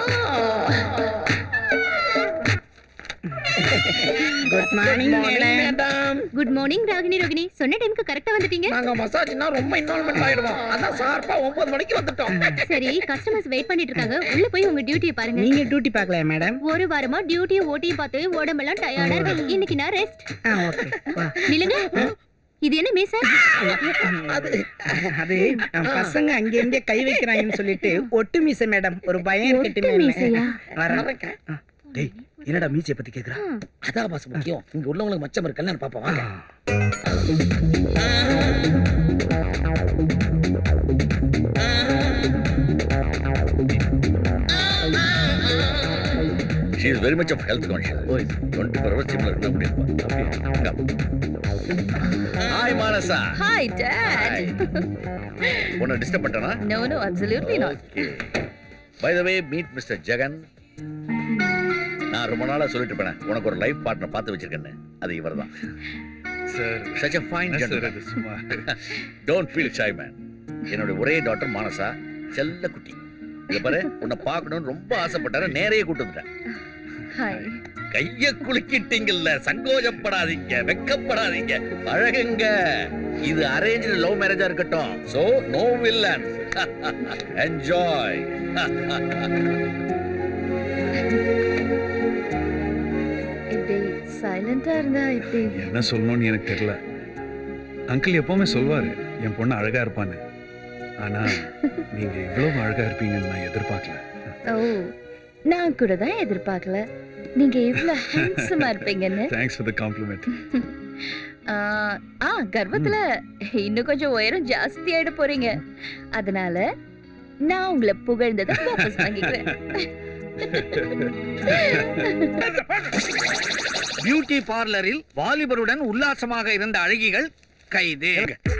Good morning madam good morning Ragini Rohini சொன்ன டைம்க்கு கரெக்டா வந்துட்டீங்க நாங்க மசாஜ்னா ரொம்ப இன்வால்மெண்ட் ஆயிடுவோம் அதான் ஷார்ப்பா ஒன்பது மணிக்கு வந்துட்டோம் சரி கஸ்டமர்ஸ் வெயிட் பண்ணிட்டு இருக்காங்க உள்ள போய் உங்க டியூட்டியை பாருங்க நீங்க டியூட்டி பார்க்கலையா மேடம் ஒரு வாரமா டியூட்டியும் ஓட்டியும் பார்த்து உடம்பெல்லாம் டயர்டா இருக்கு இன்னைக்கு நான் ரெஸ்ட் ஆ ஓகே வா நில்லுங்க இது என்ன மீச அது அது அஹ், பசங்க அங்க இங்க கை வைக்கிறாங்கன்னு சொல்லிட்டு ஒட்டு மீசை மேடம் ஒரு பயம் ஒட்டு இருக்கட்டு மீசையா? வரேன் டேய் என்னடா மீசைய பத்தி கேக்குறா அதான் பாஸ் முக்கியம் இங்க உள்ளவங்களுக்கு மச்சம் இருக்குன்னு பாப்போம் வாங்க She is very much of health conscious. Oh, 24 hours gym ல இருந்தா முடியுமா? Hi, Manasa. Hi, Dad. Hi. உன்னை டிஸ்டர்ப் பண்ணிட்டானா No, no, absolutely not. Okay by the way meet mister Jagan நான் ரொம்ப நாளா சொல்லிட்டு இருப்பேன் உனக்கு ஒரு லைஃப் பார்ட்னர் பார்த்து வச்சிருக்கேன்னு அது இவர்தான் sir such a fine sir gentleman அது சும்மா டோன்ட் ஃபீல் ஷை மேன் என்னோட ஒரே டாக்டர் மானசா செல்ல குட்டி இங்க பாரு உன்னை பார்க்கணும்னு ரொம்ப ஆசைப்பட்டாரு நேரையே கூட்டு வந்துட்டேன் Hi. கைய குலுக்கிட்டீங்கல்ல சங்கோஜப்படாதீங்க வெக்கப்படாதீங்க பழகுங்க இது அரேஞ்ச் லவ் மேரேஜா இருக்கட்டும் சோ நோ வில்லன் என்ஜாய் இப்படி சைலண்டா இருந்தா இப்படி என்ன சொல்லணும்னு எனக்கு தெரியல அங்கிள் எப்பவுமே சொல்வாரு என் பொண்ணு அழகா இருப்பான்னு ஆனா நீங்க இவ்வளவு அழகா இருப்பீங்கன்னு நான் எதிர்பார்க்கல ஓ நான் கூட தான் எதிர்பார்க்கல நீங்க இவ்ளோ ஹேண்ட்ஸமா இருப்பீங்கன்னு தேங்க்ஸ் ஃபார் த காம்ப்ளிமெண்ட் ஆ, ஆ கர்வத்துல இன்னும் கொஞ்சம் உயரம் ஜாஸ்தி ஆயிட போறீங்க அதனால நான் உங்களை புகழ்ந்ததை வாபஸ் வாங்கிக்கிறேன் பியூட்டி பார்லரில் வாலிபருடன் உல்லாசமாக இருந்த அழகிகள் கைது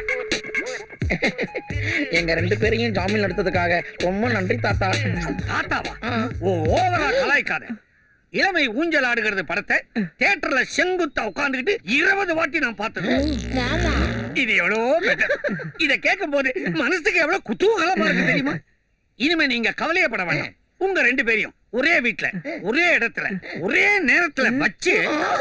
எங்க ரெண்டு பேரையும் ஜாமீன் எடுத்ததுக்காக ரொம்ப நன்றி தாத்தா தாத்தாவா ஓ ஓவரா கலாய்க்காத இளமை ஊஞ்சல் ஆடுகிறது படத்தை தியேட்டர்ல செங்குத்தா உட்கார்ந்துகிட்டு இருபது வாட்டி நான் பார்த்தது இது எவ்வளவோ better. இத கேட்கும் போது மனசுக்கு எவ்வளவு குதூகலமா இருக்கு தெரியுமா இனிமே நீங்க கவலையப்பட வேண்டாம் உங்க ரெண்டு பேரையும் ஒரே வீட்ல ஒரே இடத்துல ஒரே நேரத்துல வச்சு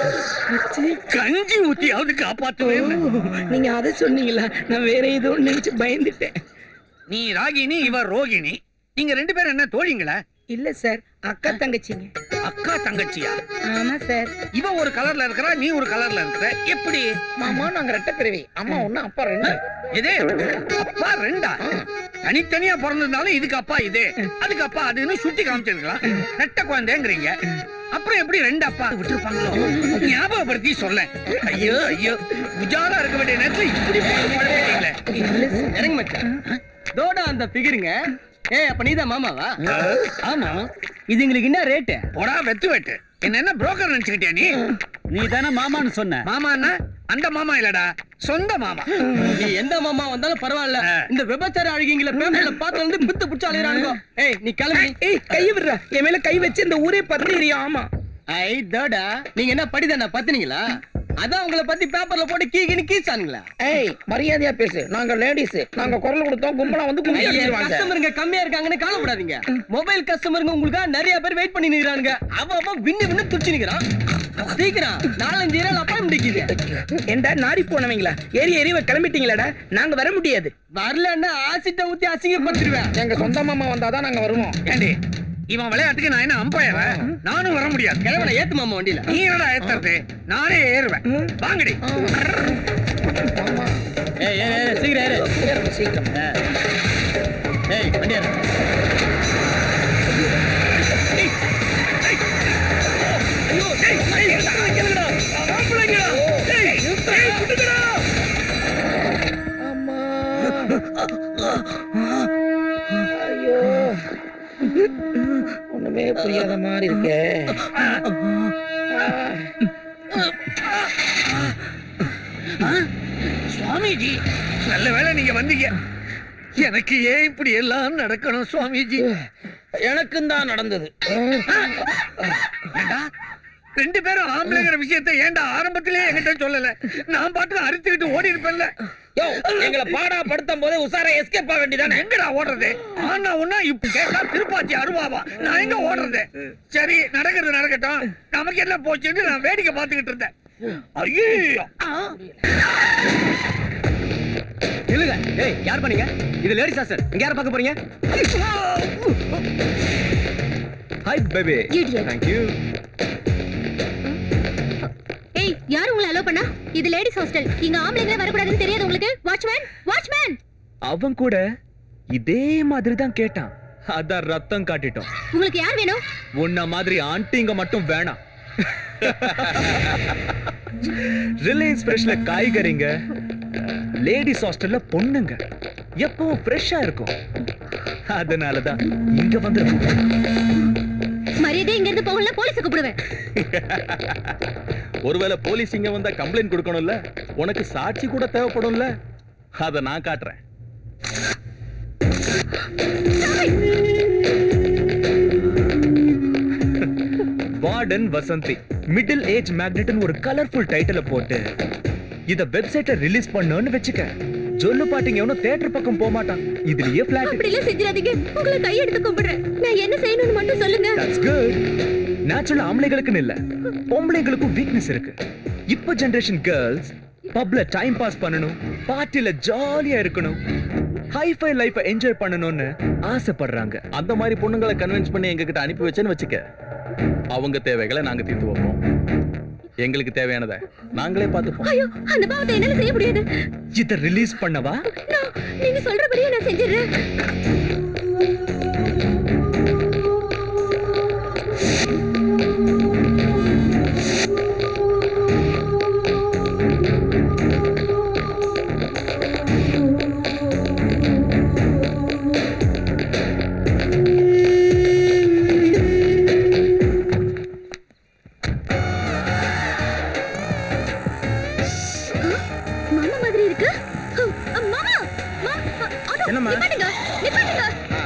கஞ்சி ஊத்தியாவது காப்பாத்துவேன் நீங்க அதை சொன்னீங்களா நான் வேற ஏதோ நினைச்சு பயந்துட்டேன் நீ ராகினி இவர் ரோகிணி நீங்க ரெண்டு பேரும் என்ன தோழிங்களா இல்ல சார் அக்கா தங்கச்சிங்க அக்கா தங்கச்சியா ஆமா சார் இவ ஒரு கலர்ல இருக்கிறா நீ ஒரு கலர்ல இருக்கிற எப்படி மாமா நாங்க ரெட்டை பிறவி அம்மா ஒண்ணு அப்பா ரெண்டு எது அப்பா ரெண்டா தனித்தனியா பிறந்திருந்தாலும் இதுக்கு அப்பா இது அதுக்கு அப்பா அதுன்னு சுட்டி காமிச்சிருக்கலாம் ரெட்ட குழந்தைங்கிறீங்க அப்புறம் எப்படி ரெண்டு அப்பா விட்டுருப்பாங்களோ ஞாபகப்படுத்தி சொல்ல ஐயோ ஐயோ உஜாரா இருக்க வேண்டிய நேரத்துல இப்படி குழந்தைங்களே இறங்க மச்சான் தோடா அந்த பிகருங்க ஏய் அப்ப நீதான் மாமாவா ஆமா இதுங்களுக்கு என்ன ரேட்டு போடா வெத்து வெட்டு என்ன என்ன புரோக்கர் நினைச்சுக்கிட்டியா நீ நீ தானே மாமான்னு சொன்ன மாமான்னா அந்த மாமா இல்லடா சொந்த மாமா நீ எந்த மாமா வந்தாலும் பரவாயில்ல இந்த விபச்சார அழகிங்கள பேப்பர்ல பார்த்து வந்து பித்து பிடிச்சு அலையறானுங்க ஏய் நீ கிளம்பி ஏய் கை விடுறா என் மேல கை வச்சு இந்த ஊரே பத்தி ஆமா ஐ தோடா நீங்க என்ன படிதானே பத்தினீங்களா அதான் உங்களை பத்தி பேப்பர்ல போட்டு கீகின்னு கீச்சானுங்களா ஏய் மரியாதையா பேசு நாங்க லேடிஸ் நாங்க குரல் கொடுத்தோம் கும்பலா வந்து கும்பி அடிச்சிருவாங்க கஸ்டமருங்க கம்மியா இருக்காங்கன்னு கவலைப்படாதீங்க மொபைல் கஸ்டமருங்க உங்களுக்காக நிறைய பேர் வெயிட் பண்ணி நிக்கிறானுங்க அவ அவன் விண்ணு விண்ணு துடிச்சு நிக்கிறான் சீக்கிரம் நாலஞ்சு நாள் அப்பாயின்மெண்ட் நிக்குது ஏண்டா நாரி போனவங்களா ஏறி ஏறி கிளம்பிட்டீங்களாடா நாங்க வர முடியாது வரலன்னா ஆசிட்ட ஊத்தி அசிங்கப்படுத்திடுவேன் எங்க சொந்த மாமா வந்தாதான் நாங்க வருவோம் ஏண்டி இவன் விளையாட்டுக்கு நான் என்ன அம்பையரா நானும் வர முடியாது கிழவனை ஏத்து மாமா வண்டியில நீ என்னடா ஏத்துறது நானே ஏறுவேன் வாங்கடி ஏய் ஏய் ஏய், சீக்கிரம் ஏறு சீக்கிரம், சீக்கிரம் ஏய் வண்டி ஏறு ஐயோ, டேய், டேய், என்னடா, என்னடா, ஆம்பளைங்களா? டேய், டேய், விட்டுடுடா. அம்மா ஐயோ ஒண்ணுமே புரியாத மாதிரி இருக்கே சுவாமிஜி நல்ல வேளை நீங்க வந்தீங்க எனக்கு ஏன் இப்படி எல்லாம் நடக்கணும் சுவாமிஜி எனக்கும் தான் நடந்தது ஏண்டா, ரெண்டு பேரும் ஆம்பளைங்கிற விஷயத்தை ஏன்டா ஆரம்பத்திலேயே என்கிட்ட சொல்லல நான் பாட்டு அறுத்துக்கிட்டு ஓடி இருப்பேன்ல யோ எங்களை பாடா படுத்தும் போதே உசாரா எஸ்கேப் ஆக வேண்டியதானே எங்கடா ஓடுறது ஆனா ஒண்ணா இப்ப கேட்டா திருப்பாச்சி அருவாவா நான் எங்க ஓடுறது சரி நடக்கிறது நடக்கட்டும் நமக்கு என்ன போச்சுன்னு நான் வேடிக்கை பார்த்துக்கிட்டு இருந்தேன் ஐயோ இல்லங்க ஏய் யார் பண்ணீங்க இது லேடிஸா சார் இங்க யார பார்க்க போறீங்க hi baby Idiot. Thank you ஏய் யார் உங்களை அலோ பண்ணா இது லேடிஸ் ஹாஸ்டல் இங்க ஆம்பளைங்களே வரக்கூடாதுன்னு தெரியாது உங்களுக்கு வாட்ச்மேன் வாட்ச்மேன் அவன் கூட இதே மாதிரி தான் கேட்டான் அதான் ரத்தம் காட்டிட்டோம் உங்களுக்கு யார் வேணும் உன்ன மாதிரி ஆண்டிங்க மட்டும் வேணாம் ரிலையன்ஸ் ஃப்ரெஷ்ல காய்கறிங்க லேடிஸ் ஹாஸ்டல்ல பொண்ணுங்க எப்பவும் ஃப்ரெஷ்ஷா இருக்கும் அதனால தான் இங்க வந்திருக்கோம் மரியாதை இங்க இருந்து போகல போலீஸை கூப்பிடுவேன் ஒருவேளை போலீஸ் இங்க வந்தா கம்ப்ளைண்ட் கொடுக்கணும்ல உனக்கு சாட்சி கூட தேவைப்படும்ல அத நான் காட்டுறேன் வார்டன் வசந்தி மிடில் ஏஜ் மேக்னெட்னு ஒரு கலர்ஃபுல் டைட்டில போட்டு இத வெப்சைட்ல ரிலீஸ் பண்ணோன்னு வெச்சுக்க ஜொல்லு பாட்டிங்க எவனும் தியேட்டர் பக்கம் போக மாட்டான் இதுலயே பிளாட் அப்படி எல்லாம் செஞ்சிடாதீங்க உங்களை கையெடுத்து கும்பிடுறேன் நான் என்ன செய்யணும்னு மட்டும் சொல்லுங்க தட்ஸ் குட் நேச்சுரல் ஆம்பளைகளுக்குன்னு இல்ல பொம்பளைங்களுக்கும் வீக்னஸ் இருக்கு இப்ப ஜெனரேஷன் கேர்ள்ஸ் பப்ல டைம் பாஸ் பண்ணணும் பார்ட்டில ஜாலியா இருக்கணும் ஹைஃபை லைஃபை என்ஜாய் பண்ணணும்னு ஆசைப்படுறாங்க அந்த மாதிரி பொண்ணுங்களை கன்வின்ஸ் பண்ணி எங்க கிட்ட அனுப்பி வச்சேன்னு வச்சுக்க அவங்க தேவைகளை நாங்க தீர்த்து வைப்போம் எங்களுக்கு தேவையானதை நாங்களே பார்த்துப்போம் ஐயோ அந்த பாவத்தை என்னால செய்ய முடியாது இத ரிலீஸ் பண்ணவா நான் நீங்க சொல்றபடியே நான் செஞ்சிடுறேன் மாமா மாதிரி இருக்கு அ, மாமா மா அ, ஆட்டோ, என்னம்மா? நிப்பாட்டுங்க நிப்பாட்டுங்க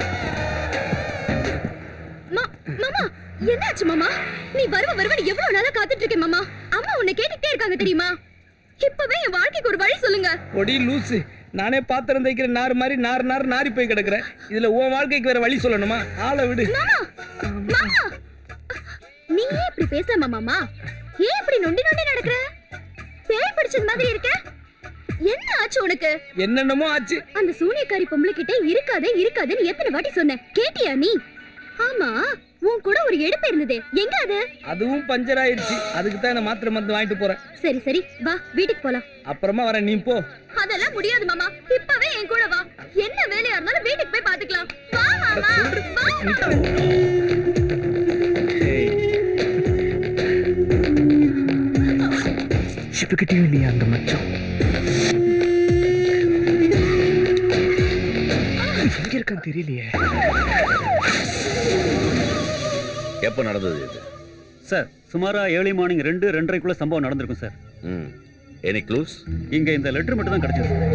மா மாமா என்னாச்சு மாமா நீ வருவ வருவன்னு எவ்வளவு நாளா காத்துட்டு இருக்கேன் மாமா அம்மா உன்னை கேட்டுட்டே இருக்காங்க தெரியுமா இப்பவே என் வாழ்க்கைக்கு ஒரு வழி சொல்லுங்க ஒடி லூசு நானே பாத்திரம் தைக்கிற நார் மாதிரி நார் நார் நாரி போய் கிடக்குறேன் இதுல உன் வாழ்க்கைக்கு வேற வழி சொல்லணுமா ஆளை விடு மாமா மாமா நீ ஏன் இப்படி பேசலாமா மாமா ஏன் இப்படி நொண்டி நொண்டி நடக்கிற பேய் பிடிச்சது மாதிரி இருக்க என்ன ஆச்சு உனக்கு என்னென்னமோ ஆச்சு அந்த சூனியக்காரி பொம்பளை கிட்ட இருக்காதே இருக்காதுன்னு எத்தனை வாட்டி சொன்னேன் கேட்டியா நீ ஆமா உன் கூட ஒரு எடுப்பு இருந்ததே எங்க அது அதுவும் பஞ்சர் ஆயிடுச்சு அதுக்கு தான் நான் மாத்திரை மருந்து வாங்கிட்டு போறேன் சரி சரி வா வீட்டுக்கு போலாம் அப்புறமா வரேன் நீ போ அதெல்லாம் முடியாது மாமா இப்பவே என் கூட வா என்ன வேலையா இருந்தாலும் வீட்டுக்கு போய் பாத்துக்கலாம் வா மாமா வா மாமா. சிவகிட்டயும் இல்லையா அந்த மச்சம் எங்க இருக்கான்னு தெரியலையே எப்ப நடந்தது இது சார் சுமாரா ஏர்லி மார்னிங் ரெண்டு ரெண்டரைக்குள்ள சம்பவம் நடந்திருக்கும் சார் ம் எனி க்ளூஸ் இங்க இந்த லெட்டர் மட்டும் தான் கிடைச்சது சார்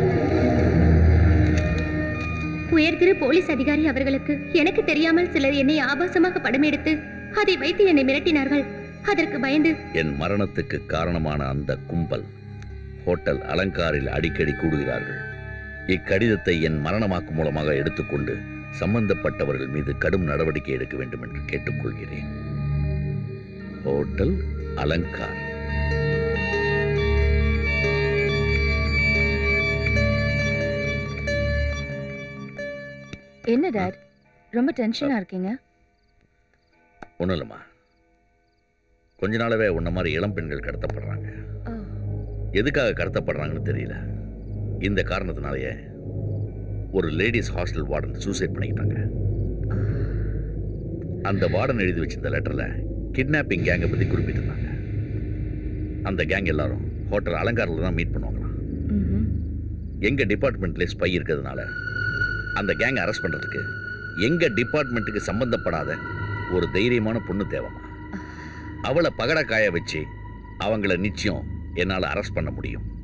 உயர்திரு போலீஸ் அதிகாரி அவர்களுக்கு எனக்கு தெரியாமல் சிலர் என்னை ஆபாசமாக படம் எடுத்து அதை வைத்து என்னை மிரட்டினார்கள் அதற்கு பயந்து என் மரணத்துக்கு காரணமான அந்த கும்பல் ஹோட்டல் அலங்காரில் அடிக்கடி கூடுகிறார்கள் இக்கடிதத்தை என் மரணமாக்கு மூலமாக எடுத்துக்கொண்டு சம்பந்தப்பட்டவர்கள் மீது கடும் நடவடிக்கை எடுக்க வேண்டும் என்று கேட்டுக்கொள்கிறேன் ஹோட்டல் அலங்கார் என்ன டாட் ரொம்ப டென்ஷனா இருக்கீங்க ஒன்றும் இல்லைம்மா கொஞ்ச நாளாவே உன்ன மாதிரி இளம் பெண்கள் கடத்தப்படுறாங்க ஓ, எதுக்காக கடத்தப்படுறாங்கன்னு தெரியல இந்த காரணத்தினாலேயே ஒரு லேடிஸ் ஹாஸ்டல் வார்டன் சூசைட் பண்ணிக்கிட்டாங்க அந்த வார்டன் எழுதி வச்சிருந்த லெட்டர்ல கிட்னாப்பிங் கேங்கை பத்தி குறிப்பிட்டிருந்தாங்க அந்த கேங் எல்லாரும் ஹோட்டல் அலங்காரில் தான் மீட் பண்ணுவாங்களாம் ம்ஹும். எங்க டிபார்ட்மெண்ட்லேயே ஸ்பை இருக்கிறதுனால அந்த கேங்கை அரெஸ்ட் பண்றதுக்கு எங்க டிபார்ட்மெண்ட்டுக்கு சம்பந்தப்படாத ஒரு தைரியமான பொண்ணு தேவைமா அவளை பகட காய வச்சு அவங்கள நிச்சயம் என்னால் அரெஸ்ட் பண்ண முடியும்